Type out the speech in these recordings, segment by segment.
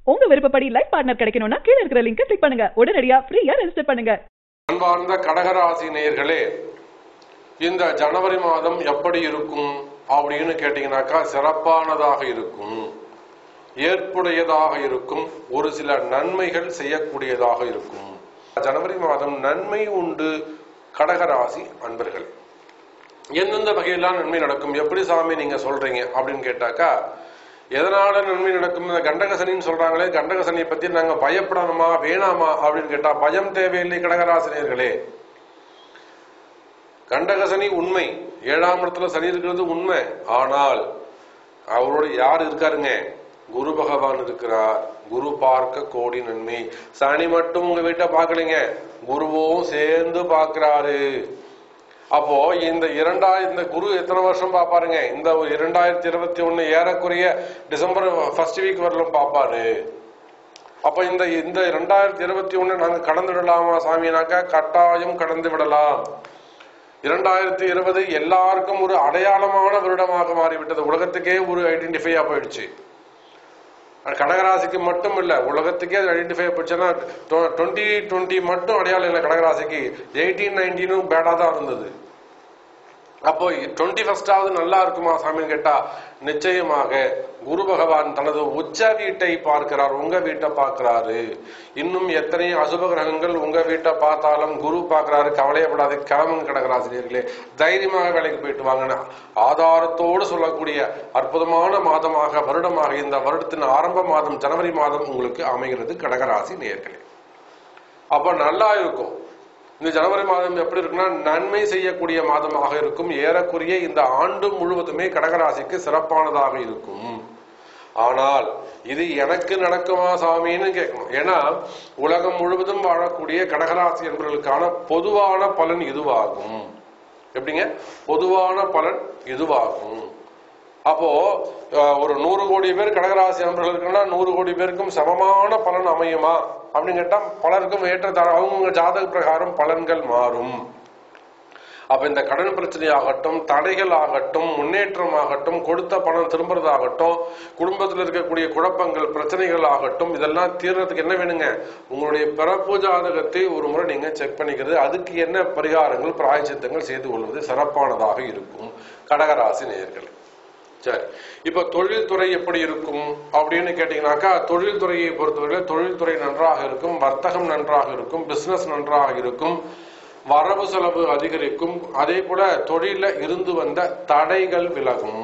உங்க விருப்பப்படி life partner கிடைக்கணும்னா கீழ இருக்கிற லிங்கை கிளிக் பண்ணுங்க உடனடியா ஃப்ரீயா ரெஜிஸ்டர் பண்ணுங்க அன்பார்ந்த கடகராசி நேயர்களே இந்த ஜனவரி மாதம் எப்படி இருக்கும் அப்படின்னு கேட்டீங்கன்னாக்கா சிறப்பானதாக இருக்கும் ஏற்புடையதாக இருக்கும் ஒரு சில நன்மைகள் செய்யக்கூடியதாக இருக்கும் ஜனவரி மாதம் நன்மை உண்டு கடகராசி அன்பர்கள் எந்தெந்த வகையெல்லாம் நன்மை நடக்கும் எப்படி சாமி நீங்க சொல்றீங்க அப்படின்னு கேட்டாக்கா எதனால நன்மை நடக்கும் இந்த கண்டகசனின்னு சொல்றாங்களே கண்டகசனியை பத்தி நாங்க பயப்படணுமா வேணாமா அப்படின்னு கேட்டா பயம் தேவையில்லை கடகராசினியர்களே கண்டகசனி உண்மை ஏழாம் இடத்துல சனி இருக்கிறது உண்மை ஆனால் அவரோட யார் இருக்காருங்க குரு பகவான் இருக்கிறார் குரு பார்க்க கோடி நன்மை சனி மட்டும் உங்க வீட்டை பார்க்கலைங்க குருவும் சேர்ந்து பார்க்கிறாரு அப்போ இந்த இரண்டாயிரம் இந்த குரு எத்தனை வருஷம் பார்ப்பாருங்க இந்த ஒரு இரண்டாயிரத்தி இருபத்தி ஒண்ணு ஏறக்குறைய டிசம்பர் ஃபர்ஸ்ட் வீக் வரலும் பார்ப்பாரு அப்ப இந்த இந்த இரண்டாயிரத்தி இருபத்தி ஒண்ணு நாங்க கடந்து விடலாமா சாமினாக்கா கட்டாயம் கடந்து விடலாம் இரண்டாயிரத்தி இருபது எல்லாருக்கும் ஒரு அடையாளமான வருடமாக மாறிவிட்டது உலகத்துக்கே ஒரு ஐடென்டிஃபையா போயிடுச்சு கடகராசிக்கு மட்டும் இல்ல உலகத்துக்கே அது ஐடென்டிஃபை போச்சுன்னா டுவெண்ட்டி டுவெண்ட்டி மட்டும் அடையாளம் இல்லை கடகராசிக்கு எயிட்டீன் நைன்டீனும் பேடா தான் இருந்தது அப்போ டுவெண்ட்டி ஃபர்ஸ்டாவது நல்லா இருக்குமா சாமின்னு கேட்டா நிச்சயமாக குரு பகவான் தனது உச்ச வீட்டை பார்க்கிறார் உங்க வீட்டை பார்க்கிறாரு இன்னும் எத்தனை அசுப கிரகங்கள் உங்க வீட்டை பார்த்தாலும் குரு பார்க்கிறாரு கவலையப்படாது கிளம்புங்க கடகராசிரியர்களே தைரியமாக வேலைக்கு போயிட்டு வாங்கன்னு ஆதாரத்தோடு சொல்லக்கூடிய அற்புதமான மாதமாக வருடமாக இந்த வருடத்தின் ஆரம்ப மாதம் ஜனவரி மாதம் உங்களுக்கு அமைகிறது கடகராசி நேர்களே அப்ப நல்லா இருக்கும் இந்த ஜனவரி மாதம் எப்படி இருக்குன்னா நன்மை செய்யக்கூடிய மாதமாக இருக்கும் ஏறக்குறைய இந்த ஆண்டு முழுவதுமே கடகராசிக்கு சிறப்பானதாக இருக்கும் ஆனால் இது எனக்கு நடக்குமா சாமின்னு கேட்கணும் ஏன்னா உலகம் முழுவதும் வாழக்கூடிய கடகராசி என்பவர்களுக்கான பொதுவான பலன் இதுவாகும் எப்படிங்க பொதுவான பலன் இதுவாகும் அப்போ அஹ், ஒரு நூறு கோடி பேர் கடகராசி நண்பர்கள் இருக்குன்னா நூறு கோடி பேருக்கும் சமமான பலன் அமையுமா அப்படின்னு கேட்டா பலருக்கும் ஏற்றத்தாழ் அவங்க ஜாதக பிரகாரம் பலன்கள் மாறும் அப்ப இந்த கடன் பிரச்சனை ஆகட்டும் தடைகள் ஆகட்டும் முன்னேற்றம் ஆகட்டும் கொடுத்த பணம் திரும்புறதாகட்டும் குடும்பத்தில் இருக்கக்கூடிய குழப்பங்கள் பிரச்சனைகள் ஆகட்டும் இதெல்லாம் தீர்றதுக்கு என்ன வேணுங்க உங்களுடைய பிறப்பு ஜாதகத்தை ஒரு முறை நீங்க செக் பண்ணிக்கிறது அதுக்கு என்ன பரிகாரங்கள் பிராயச்சித்தங்கள் செய்து கொள்வது சிறப்பானதாக இருக்கும் கடகராசி நேயர்களே சரி இப்ப தொழில்துறை எப்படி இருக்கும் அப்படின்னு கேட்டீங்கன்னாக்கா தொழில்துறையை பொறுத்தவரையில தொழில்துறை நன்றாக இருக்கும் வர்த்தகம் நன்றாக இருக்கும் பிசினஸ் நன்றாக இருக்கும் வரவு செலவு அதிகரிக்கும் அதே போல தொழில இருந்து வந்த தடைகள் விலகும்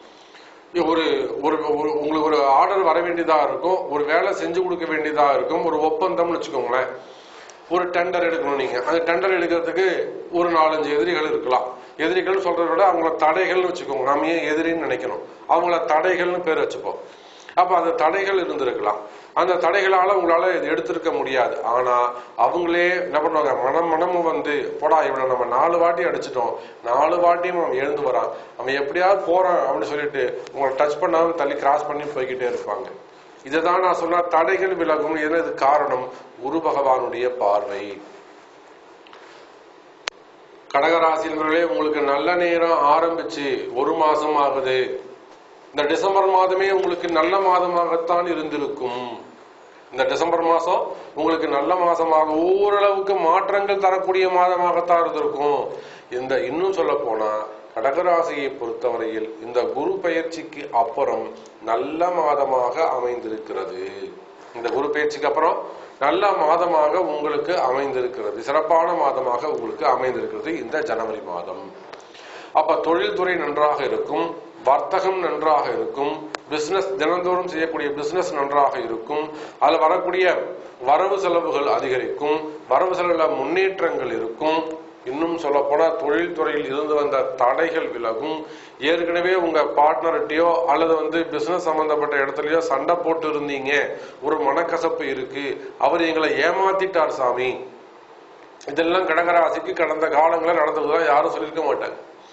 ஒரு ஒரு ஒரு- உங்களுக்கு ஒரு ஆர்டர் வர வேண்டியதா இருக்கும் ஒரு வேலை செஞ்சு கொடுக்க வேண்டியதா இருக்கும் ஒரு ஒப்பந்தம்னு வச்சுக்கோங்களேன் ஒரு டெண்டர் எடுக்கணும் நீங்க அந்த டெண்டர் எடுக்கிறதுக்கு ஒரு நாலஞ்சு எதிரிகள் இருக்கலாம் எதிரிகள் சொல்றதை விட அவங்கள தடைகள்னு வச்சுக்கோங்க நாம ஏன் எதிரின்னு நினைக்கணும் அவங்கள தடைகள்னு பேர் வச்சுப்போம் அப்ப அந்த தடைகள் இருந்திருக்கலாம் அந்த தடைகளால உங்களால இது எடுத்திருக்க முடியாது ஆனா அவங்களே என்ன பண்ணுவாங்க மனம் மனமும் வந்து போடா இவனை நம்ம நாலு வாட்டி அடிச்சிட்டோம் நாலு வாட்டியும் அவன் எழுந்து வரான் அவன் எப்படியாவது போறான் அப்படின்னு சொல்லிட்டு உங்களை டச் பண்ணாம தள்ளி கிராஸ் பண்ணி போய்கிட்டே இருப்பாங்க இதுதான் நான் சொன்ன தடைகள் விலகும் எது காரணம் குரு பகவானுடைய பார்வை கடகராசினர்களே உங்களுக்கு நல்ல நேரம் ஆரம்பிச்சு ஒரு மாசம் ஆகுது இந்த டிசம்பர் மாதமே உங்களுக்கு நல்ல மாதமாகத்தான் இருந்திருக்கும் இந்த டிசம்பர் மாசம் உங்களுக்கு நல்ல மாசமாக ஓரளவுக்கு மாற்றங்கள் தரக்கூடிய மாதமாகத்தான் இருந்திருக்கும் இந்த இன்னும் சொல்ல போனா கடகராசியை பொறுத்தவரையில் இந்த குரு பயிற்சிக்கு அப்புறம் நல்ல மாதமாக அமைந்திருக்கிறது இந்த குரு பயிற்சிக்கு அப்புறம் நல்ல மாதமாக உங்களுக்கு அமைந்திருக்கிறது சிறப்பான மாதமாக உங்களுக்கு அமைந்திருக்கிறது இந்த ஜனவரி மாதம் அப்ப தொழில்துறை நன்றாக இருக்கும் வர்த்தகம் நன்றாக இருக்கும் பிசினஸ் தினந்தோறும் செய்யக்கூடிய பிசினஸ் நன்றாக இருக்கும் அதுல வரக்கூடிய வரவு செலவுகள் அதிகரிக்கும் வரவு செலவுல முன்னேற்றங்கள் இருக்கும் இன்னும் சொல்ல போனா தொழில்துறையில் இருந்து வந்த தடைகள் விலகும் ஏற்கனவே உங்க பார்ட்னர்கிட்டயோ அல்லது வந்து பிசினஸ் சம்பந்தப்பட்ட இடத்துலயோ சண்டை போட்டு இருந்தீங்க ஒரு மனக்கசப்பு இருக்கு அவர் எங்களை ஏமாத்திட்டார் சாமி இதெல்லாம் கடகராசிக்கு கடந்த காலங்களில் நடந்ததுதான் யாரும் சொல்லியிருக்க மாட்டாங்க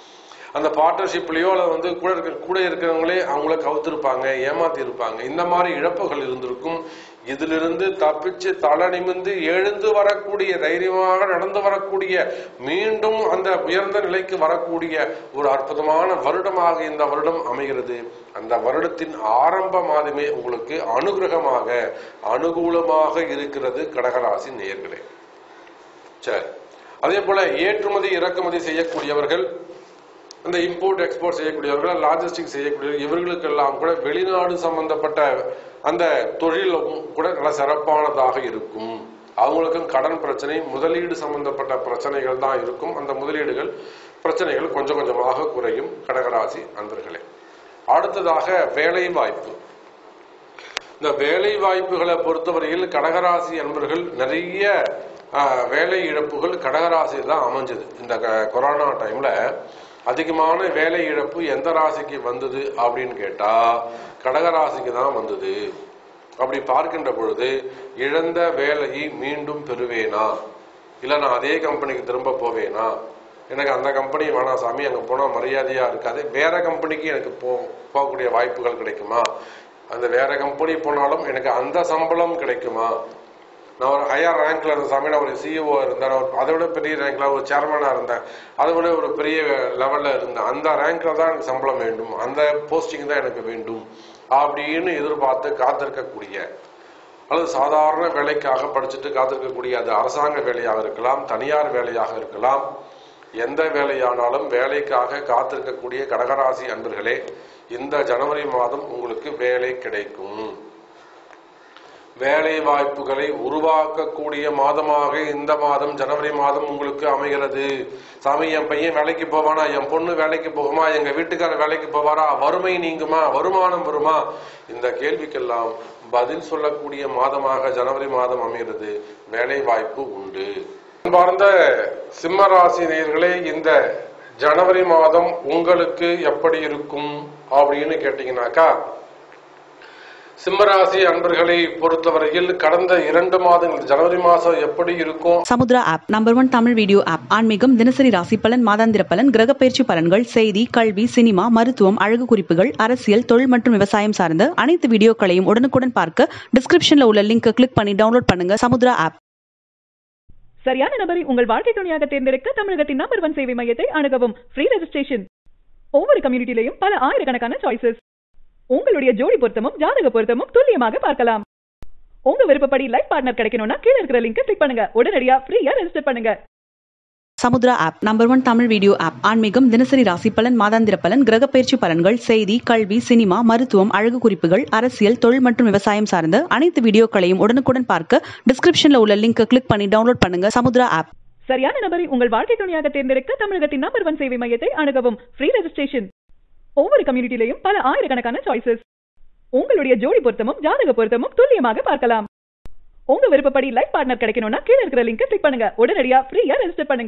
அந்த பார்ட்னர்ஷிப்லயோ அல்லது வந்து கூட இருக்க கூட இருக்கிறவங்களே அவங்கள கவுத்திருப்பாங்க ஏமாத்தி இருப்பாங்க இந்த மாதிரி இழப்புகள் இருந்திருக்கும் இதிலிருந்து தப்பிச்சு தலை நிமிந்து எழுந்து வரக்கூடிய தைரியமாக நடந்து வரக்கூடிய மீண்டும் அந்த உயர்ந்த நிலைக்கு வரக்கூடிய ஒரு அற்புதமான வருடமாக இந்த வருடம் அமைகிறது அந்த வருடத்தின் ஆரம்ப மாதமே உங்களுக்கு அனுகிரகமாக அனுகூலமாக இருக்கிறது கடகராசி நேயர்களே சரி அதே போல ஏற்றுமதி இறக்குமதி செய்யக்கூடியவர்கள் அந்த இம்போர்ட் எக்ஸ்போர்ட் செய்யக்கூடியவர்கள் லாஜிஸ்டிக் செய்யக்கூடியவர்கள் இவர்களுக்கெல்லாம் கூட வெளிநாடு சம்பந்தப்பட்ட அந்த தொழிலும் கூட நல்ல சிறப்பானதாக இருக்கும் அவங்களுக்கும் கடன் பிரச்சனை முதலீடு சம்பந்தப்பட்ட பிரச்சனைகள் தான் இருக்கும் அந்த முதலீடுகள் பிரச்சனைகள் கொஞ்சம் கொஞ்சமாக குறையும் கடகராசி அன்பர்களே அடுத்ததாக வேலை வாய்ப்பு இந்த வேலை வாய்ப்புகளை பொறுத்தவரையில் கடகராசி அன்பர்கள் நிறைய ஆஹ், வேலை இழப்புகள் கடகராசியில் தான் அமைஞ்சது இந்த க- கொரோனா டைம்ல அதிகமான வேலை இழப்பு எந்த ராசிக்கு வந்தது அப்படின்னு கேட்டா கடகராசிக்கு தான் வந்தது அப்படி பார்க்கின்ற பொழுது இழந்த வேலையை மீண்டும் பெறுவேனா இல்ல நான் அதே கம்பெனிக்கு திரும்ப போவேனா எனக்கு அந்த கம்பெனி வேணாம் சாமி அங்க போனா மரியாதையா இருக்காது வேற கம்பெனிக்கு எனக்கு போ போகக்கூடிய வாய்ப்புகள் கிடைக்குமா அந்த வேற கம்பெனி போனாலும் எனக்கு அந்த சம்பளம் கிடைக்குமா நான் ஒரு ஹையர் ரேங்க்ல இருந்த சாமி நான் ஒரு சிஇஓ இருந்தேன் நான் ஒரு- அதை விட பெரிய ரேங்க்ல ஒரு சேர்மனா இருந்தேன் அதை விட ஒரு பெரிய லெவல்ல இருந்தேன் அந்த ரேங்க்ல தான் எனக்கு சம்பளம் வேண்டும் அந்த போஸ்டிங் தான் எனக்கு வேண்டும் அப்படின்னு எதிர்பார்த்து காத்திருக்கக்கூடிய அல்லது சாதாரண வேலைக்காக படிச்சுட்டு காத்திருக்கக்கூடிய அது அரசாங்க வேலையாக இருக்கலாம் தனியார் வேலையாக இருக்கலாம் எந்த வேலையானாலும் வேலைக்காக காத்திருக்கக்கூடிய கடகராசி அன்பர்களே இந்த ஜனவரி மாதம் உங்களுக்கு வேலை கிடைக்கும் வேலை வாய்ப்புகளை உருவாக்கக்கூடிய மாதமாக இந்த மாதம் ஜனவரி மாதம் உங்களுக்கு அமைகிறது சாமி என் பையன் வேலைக்கு போவானா என் பொண்ணு வேலைக்கு போகுமா எங்க வீட்டுக்காரர் வேலைக்கு போவாரா வறுமை நீங்குமா வருமானம் வருமா இந்த கேள்விக்கெல்லாம் பதில் சொல்லக்கூடிய மாதமாக ஜனவரி மாதம் அமைகிறது வேலை வாய்ப்பு உண்டு அன்பார்ந்த சிம்ம ராசி நேயர்களே இந்த ஜனவரி மாதம் உங்களுக்கு எப்படி இருக்கும் அப்படின்னு கேட்டீங்கன்னாக்கா சிம்மராசி அன்பர்களை பொறுத்தவரையில் கடந்த இரண்டு மாதங்கள் ஜனவரி மாதம் எப்படி இருக்கும் Samudra app number one Tamil video app ஆன்மீகம் தினசரி ராசி பலன் மாதாந்திர பலன் கிரக பயிற்சி பலன்கள் செய்தி கல்வி சினிமா மருத்துவம் அழகு குறிப்புகள் அரசியல் தொழில் மற்றும் விவசாயம் சார்ந்த அனைத்து வீடியோக்களையும் உடனுக்குடன் பார்க்க டிஸ்கிரிப்ஷன்ல உள்ள லிங்கை கிளிக் பண்ணி டவுன்லோட் பண்ணுங்க சமுத்ரா ஆப் சரியான நபரை உங்கள் வாழ்க்கை துணையாக தேர்ந்தெடுக்க தமிழகத்தின் நம்பர் ஒன் சேவை மையத்தை அணுகவும் ஃப்ரீ ரெஜிஸ்ட்ரேஷன் ஒவ்வொரு கம்யூனிட்டிலையும் பல ஆயிரக்கணக்கான சாய்ஸஸ் உங்களுடைய ஜோடி பொருத்தமும் ஜாதக பொருத்தமும் துல்லியமாக பார்க்கலாம் உங்க விருப்பப்படி லைஃப் பார்ட்னர் கிடைக்கணும்னா கீழ இருக்கிற லிங்கை கிளிக் பண்ணுங்க உடனடியா ஃப்ரீயா ரெஜிஸ்டர் பண்ணுங்க Samudra app number one Tamil video app ஆன்மீகம் தினசரி ராசி பலன் மாதாந்திர பலன் கிரக பயிற்சி பலன்கள் செய்தி கல்வி சினிமா மருத்துவம் அழகு குறிப்புகள் அரசியல் தொழில் மற்றும் விவசாயம் சார்ந்த அனைத்து வீடியோக்களையும் உடனுக்குடன் பார்க்க டிஸ்கிரிப்ஷன்ல உள்ள லிங்கை கிளிக் பண்ணி டவுன்லோட் பண்ணுங்க சமுத்ரா ஆப் சரியான நபரை உங்கள் வாழ்க்கை துணையாக தேர்ந்தெடுக்க தமிழகத்தின் நம்பர் ஒன் சேவை மையத்தை அணுகவும் ஃப்ரீ ரெஜிஸ்ட்ரேஷன் ஒவ்வொரு கம்யூனிட்டிலையும் பல ஆயிரக்கணக்கான சாய்ஸஸ் உங்களுடைய ஜோடி பொருத்தமும் ஜாதக பொருத்தமும் துல்லியமாக பார்க்கலாம் உங்க விருப்பப்படி லைஃப் பார்ட்னர் கிடைக்கணும்னா கீழ இருக்கிற லிங்கை கிளிக் பண்ணுங்க உடனடியா ஃப்ரீயா ரெஜிஸ்டர் பண்ணுங்க